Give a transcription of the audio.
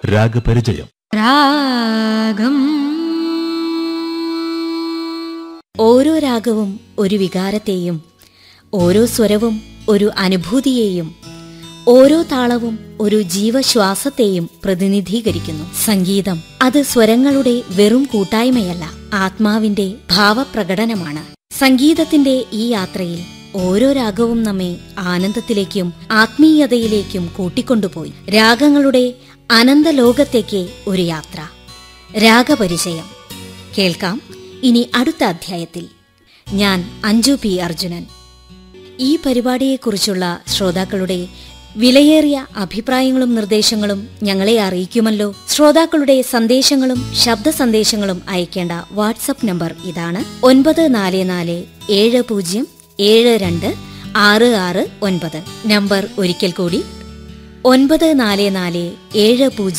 രാഗപരിചയം രാഗം ഓരോ രാഗവും ഒരു വികാരത്തെയും ഓരോ സ്വരവും ഒരു അനുഭൂതിയെയും ഓരോ താളവും ഒരു ജീവശ്വാസത്തെയും പ്രതിനിധീകരിക്കുന്നു സംഗീതം അത് സ്വരങ്ങളുടെ വെറും കൂട്ടായ്മയല്ല ആത്മാവിന്റെ ഭാവപ്രകടനമാണ് സംഗീതത്തിന്റെ ഈ യാത്രയിൽ ഓരോ രാഗവും നമ്മെ ആനന്ദത്തിലേക്കും ആത്മീയതയിലേക്കും കൂട്ടിക്കൊണ്ടുപോയി രാഗങ്ങളുടെ അനന്തലോകത്തേക്ക് ഒരു യാത്ര രാഗപരിചയം കേൾക്കാം ഇനി അടുത്ത അധ്യായത്തിൽ ഞാൻ അഞ്ജു പി അർജുനൻ ഈ പരിപാടിയെക്കുറിച്ചുള്ള ശ്രോതാക്കളുടെ വിലയേറിയ അഭിപ്രായങ്ങളും നിർദ്ദേശങ്ങളും ഞങ്ങളെ അറിയിക്കുമല്ലോ ശ്രോതാക്കളുടെ സന്ദേശങ്ങളും ശബ്ദ സന്ദേശങ്ങളും അയക്കേണ്ട വാട്സപ്പ് നമ്പർ ഇതാണ് ഒൻപത് നാല് നാല് ഏഴ് പൂജ്യം ഏഴ് രണ്ട് ആറ് ആറ് ഒൻപത് നമ്പർ ഒരിക്കൽ കൂടി ഒൻപത് നാല് നാല് ഏഴ് പൂജ്യം